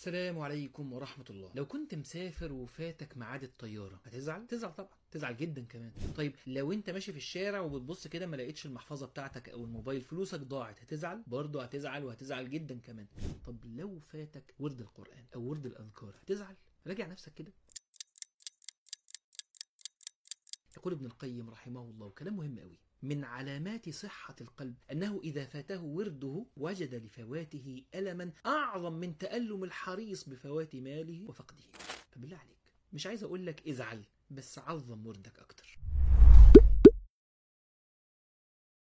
السلام عليكم ورحمة الله لو كنت مسافر وفاتك ميعاد الطيارة هتزعل؟ تزعل طبعا تزعل جدا كمان طيب لو انت ماشي في الشارع وبتبص كده ما لقيتش المحفظة بتاعتك او الموبايل فلوسك ضاعت هتزعل؟ برضه هتزعل وهتزعل جدا كمان طب لو فاتك ورد القرآن او ورد الأذكار هتزعل؟ راجع نفسك كده يقول ابن القيم رحمه الله وكلام مهم قوي من علامات صحة القلب أنه إذا فاته ورده وجد لفواته ألما أعظم من تألم الحريص بفوات ماله وفقده فبالله عليك مش عايز أقول لك ازعل بس عظم وردك أكتر